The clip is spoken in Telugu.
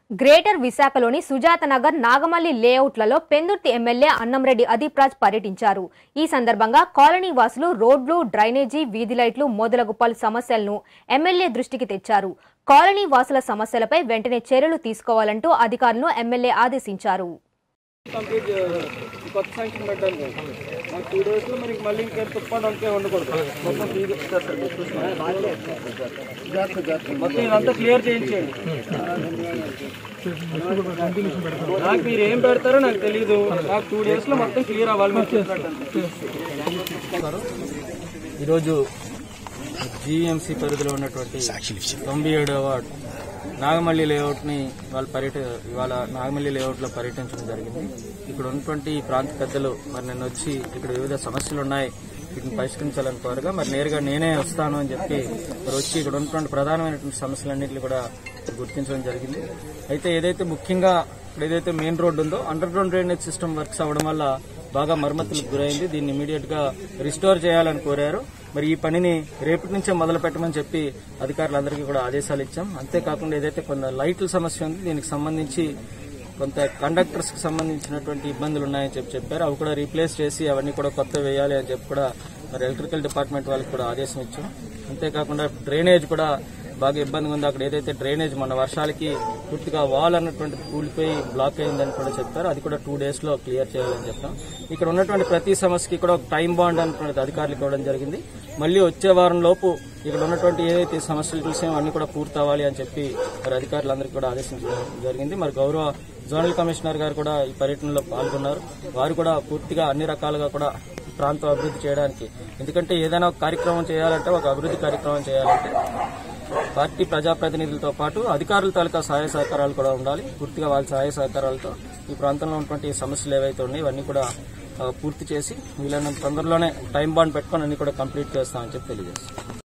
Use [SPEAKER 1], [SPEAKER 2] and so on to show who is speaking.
[SPEAKER 1] గ్రేటర్ విశాఖలోని సుజాత నగర్ నాగమల్లి లేఅవుట్లలో పెందుర్తి ఎమ్మెల్యే అన్నంరెడ్డి అదీప్ రాజ్ పర్యటించారు ఈ సందర్భంగా కాలనీ వాసులు రోడ్లు డ్రైనేజీ వీధి లైట్లు మొదలగు పలు సమస్యలను ఎమ్మెల్యే దృష్టికి తెచ్చారు కాలనీ వాసుల సమస్యలపై వెంటనే చర్యలు తీసుకోవాలంటూ అధికారులను ఎమ్మెల్యే ఆదేశించారు
[SPEAKER 2] కంప్లీట్ చే- కొత్త శాంక్షన్ పెట్టాను కదా. నాకు టూ డేస్లో మరి మళ్ళీ ఇంకా తుప్పండి అంతే ఉండకూడదు మొత్తం క్లియర్ మొత్తం ఇదంతా క్లియర్ చేయించేయండి నాకు మీరు ఏం పెడతారో నాకు తెలియదు నాకు టూ డేస్లో మొత్తం క్లియర్ అవ్వాలి మీరు చెప్పినట్టు ఈరోజు జీఎంసీ పరిధిలో ఉన్నటువంటి తొంభై ఏడవ వార్డ్ నాగమల్లి లేఅవుట్ని వాళ్ళ పర్యట ఇవాళ నాగమల్లి లేఅవుట్లో పర్యటించడం జరిగింది ఇక్కడ ఉన్నటువంటి ఈ ప్రాంత పెద్దలు మరి నిన్న వచ్చి ఇక్కడ వివిధ సమస్యలు ఉన్నాయి వీటిని పరిష్కరించాలని కోరగా మరి నేరుగా నేనే వస్తాను అని చెప్పి మరి వచ్చి ఇక్కడ ఉన్నటువంటి ప్రధానమైనటువంటి సమస్యలన్నింటినీ కూడా గుర్తించడం జరిగింది అయితే ఏదైతే ముఖ్యంగా ఇక్కడ ఏదైతే మెయిన్ రోడ్డు ఉందో underground drainage system works అవడం వల్ల బాగా మరమ్మతులకు గురైంది దీన్ని ఇమీడియట్ గా రిస్టోర్ చేయాలని కోరారు మరి ఈ పనిని రేపటి నుంచే మొదలు పెట్టమని చెప్పి అధికారులందరికీ కూడా ఆదేశాలు ఇచ్చాం అంతేకాకుండా ఏదైతే కొంత లైట్ల సమస్య ఉంది దీనికి సంబంధించి కొంత కండక్టర్స్ కి సంబంధించినటువంటి ఇబ్బందులు ఉన్నాయని చెప్పి చెప్పారు అవి కూడా రీప్లేస్ చేసి అవన్నీ కూడా కొత్త వేయాలి అని చెప్పి కూడా మరి ఎలక్ట్రికల్ డిపార్ట్మెంట్ వాళ్ళకి కూడా ఆదేశం ఇచ్చాం అంతేకాకుండా డ్రైనేజ్ కూడా బాగా ఇబ్బందిగా ఉంది అక్కడ ఏదైతే డ్రైనేజ్ మన వర్షాలకి పూర్తిగా వాల్ అన్నటువంటి కూలిపోయి బ్లాక్ అయిందని కూడా చెప్పారు అది కూడా టూ డేస్ లో క్లియర్ చేయాలని చెప్పాం ఇక్కడ ఉన్నటువంటి ప్రతి సమస్యకి కూడా ఒక టైం బాండ్ అన్నటువంటి అధికారులకు ఇవ్వడం జరిగింది మళ్ళీ వచ్చే వారం లోపు ఇక్కడ ఉన్నటువంటి ఏదైతే సమస్యలు చూసామో అన్ని కూడా పూర్తి అవ్వాలి అని చెప్పి మరి అధికారులందరికీ కూడా ఆదేశించడం జరిగింది మరి గౌరవ జోనల్ కమిషనర్ గారు కూడా ఈ పర్యటనలో పాల్గొన్నారు వారు కూడా పూర్తిగా అన్ని రకాలుగా కూడా ప్రాంతం అభివృద్ధి చేయడానికి ఎందుకంటే ఏదైనా ఒక కార్యక్రమం చేయాలంటే ఒక అభివృద్ధి కార్యక్రమం చేయాలంటే పార్టీ ప్రజాప్రతినిధులతో పాటు అధికారుల తాలూకా సహాయ సహకారాలు కూడా ఉండాలి పూర్తిగా వాళ్ళ సహాయ సహకారాలతో ఈ ప్రాంతంలో ఉన్నటువంటి సమస్యలు ఏవైతే ఉన్నాయో ఇవన్నీ కూడా ఆ, పూర్తి చేసి వీలైనంత తొందరలోనే టైం బాండ్ పెట్టుకొని అన్ని కూడా కంప్లీట్ చేస్తామని చెప్పి తెలియజేస్తాం